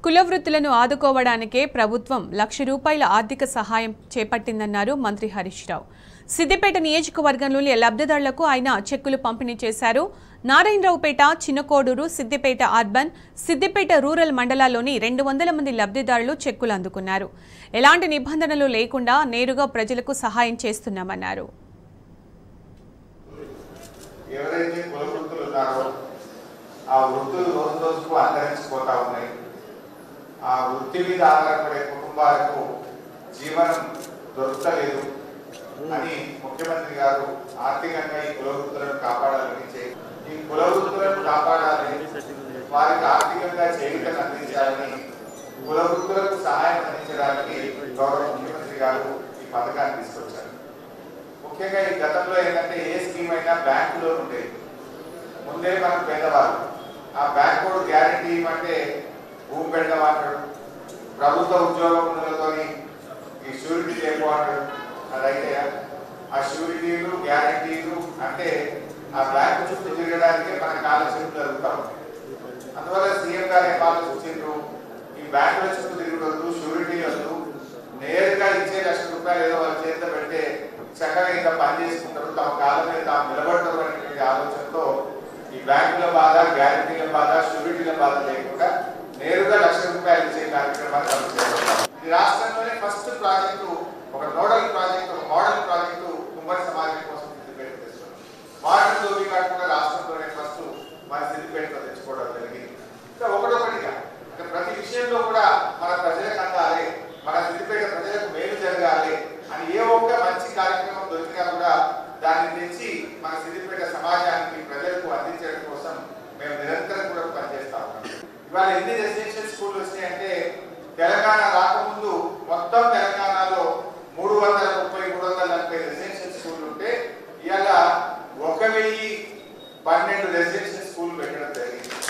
కుల వృత్తులను ఆదుకోవడానికే ప్రభుత్వం లక్ష రూపాయల ఆర్థిక సహాయం చేపట్టిందన్నారు మంత్రి హరీష్ రావు సిద్దిపేట నియోజకవర్గంలోని లబ్ధిదారులకు ఆయన చెక్కులు పంపిణీ చేశారు నారాయణరావుపేట చిన్నకోడూరు సిద్దిపేట అర్బన్ సిద్దిపేట రూరల్ మండలాల్లోని రెండు వందల మంది లబ్ధిదారులు చెక్కులు అందుకున్నారు ఎలాంటి నిబంధనలు లేకుండా నేరుగా ప్రజలకు సహాయం చేస్తున్నామన్నారు ఎవరైతే కుల వృత్తులు ఉన్నారో ఆ వృత్తులు రోజు రోజుకు అంతరించిపోతా ఉన్నాయి ఆ వృత్తి మీద ఆధారపడే కుటుంబాలకు జీవనం దొరకలేదు అని ముఖ్యమంత్రి గారు ఆర్థికంగా ఈ కుల వృత్తులను కాపాడాలని చే- ఈ కుల వృత్తులను కాపాడాలని వారికి ఆర్థికంగా చేయుటను అందించాలని కుల వృత్తులకు సహాయం అందించడానికి గౌరవ ముఖ్యమంత్రి గారు ఈ పథకాన్ని తీసుకొచ్చారు ముఖ్యంగా ఈ గతంలో ఏంటంటే ఏ స్కీమ్ అయినా బ్యాంకు లోన్ ఉండేది ముందే మనం పేదవాళ్ళు ఆ బ్యాంక్ కూడా గ్యారంటీ ఇవ్వమంటే భూమి పెడతామంటాడు ప్రభుత్వ ఉద్యోగములతో ఈ షూరిటీ లేపు అంటాడు అదైతే ఆ షూరిటీలు గ్యారంటీలు అంటే ఆ బ్యాంకు చుట్టూ తిరగడానికే మన కాలక్షేపం జరుగుతా ఉంది అందువల్ల సీఎం గారు ఏం ఆలోచించారు ఈ బ్యాంకుల చుట్టూ తిరగడొద్దు షూరిటీ వద్దు నేరుగా ఇచ్చే లక్ష రూపాయలు ఏదో వాళ్ళ చేతిలో పెడితే చక్కగా ఇంకా పని చేసుకుంటారు తమ కాలం మీద తాము నిలబడతారు అనేటువంటి ఆలోచనతో ఈ బ్యాంకుల బాధ గ్యారంటీల బాధ షూరిటీల బాధ లేకుండా నేరుగా లక్ష రూపాయలు ఇచ్చే కార్యక్రమాన్ని అమలు చేస్తున్నారు ఈ రాష్ట్రంలోనే ఫస్ట్ ప్రాజెక్టు ఒక నోడల్ ప్రాజెక్టు ఒక మోడల్ ప్రాజెక్టు కుమ్మరి సమాజం కోసం సిద్దిపేట తెచ్చుకున్నాం వాటితో కాకుండా రాష్ట్రంలోనే ఫస్ట్ మన సిద్దిపేటలో తెచ్చుకోవడం జరిగింది ఇంకా ఒకటొకటిగా అంటే ప్రతి విషయంలో కూడా మన ప్రజలకు అందాలి మన సిద్దిపేట ప్రజలకు మేలు జరగాలి అని ఏ ఒక్క మంచి కార్యక్రమం దొరికినా కూడా దాన్ని తెచ్చి మన సిద్దిపేట సమాజానికి ప్రజలకు అందించడం కోసం మేము నిరంతరం కూడా పనిచేస్తా ఉన్నాం ఇవాళ ఎన్ని రెసిడెన్షియల్ స్కూల్ వచ్చినాయంటే తెలంగాణ రాకముందు మొత్తం తెలంగాణలో మూడు వందల ముప్పై మూడు వందల నలభై రెసిడెన్షియల్ స్కూల్ ఉంటే ఇవాళ ఒక వెయ్యి పన్నెండు రెసిడెన్షియల్ స్కూల్ పెట్టడం జరిగింది